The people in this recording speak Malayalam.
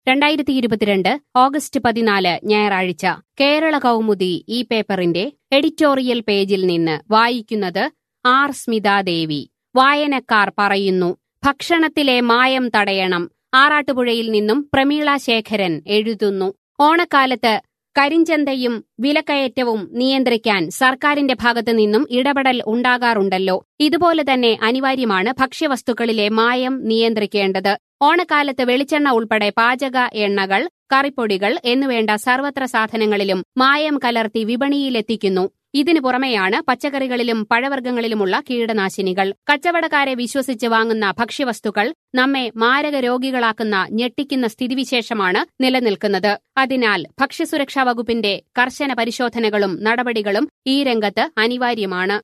രണ്ടായിരത്തി ഇരുപത്തിരണ്ട് ഓഗസ്റ്റ് പതിനാല് ഞായറാഴ്ച കേരള കൗമുദി ഈ പേപ്പറിന്റെ എഡിറ്റോറിയൽ പേജിൽ നിന്ന് വായിക്കുന്നത് ആർ സ്മിതാദേവി വായനക്കാർ പറയുന്നു ഭക്ഷണത്തിലെ മായം തടയണം ആറാട്ടുപുഴയിൽ നിന്നും പ്രമീള ശേഖരൻ എഴുതുന്നു ഓണക്കാലത്ത് കരിഞ്ചന്തയും വിലക്കയറ്റവും നിയന്ത്രിക്കാൻ സർക്കാരിന്റെ ഭാഗത്തു നിന്നും ഇടപെടൽ ഉണ്ടാകാറുണ്ടല്ലോ ഇതുപോലെ തന്നെ അനിവാര്യമാണ് ഭക്ഷ്യവസ്തുക്കളിലെ മായം നിയന്ത്രിക്കേണ്ടത് ഓണക്കാലത്ത് വെളിച്ചെണ്ണ ഉൾപ്പെടെ പാചക എണ്ണകൾ കറിപ്പൊടികൾ എന്നുവേണ്ട സർവത്ര സാധനങ്ങളിലും മായം കലർത്തി വിപണിയിലെത്തിക്കുന്നു ഇതിനു പുറമെയാണ് പച്ചക്കറികളിലും പഴവർഗ്ഗങ്ങളിലുമുള്ള കീടനാശിനികൾ കച്ചവടക്കാരെ വിശ്വസിച്ച് വാങ്ങുന്ന ഭക്ഷ്യവസ്തുക്കൾ നമ്മെ മാരക രോഗികളാക്കുന്ന ഞെട്ടിക്കുന്ന സ്ഥിതിവിശേഷമാണ് നിലനിൽക്കുന്നത് അതിനാൽ ഭക്ഷ്യസുരക്ഷാ വകുപ്പിന്റെ കർശന പരിശോധനകളും നടപടികളും ഈ രംഗത്ത് അനിവാര്യമാണ്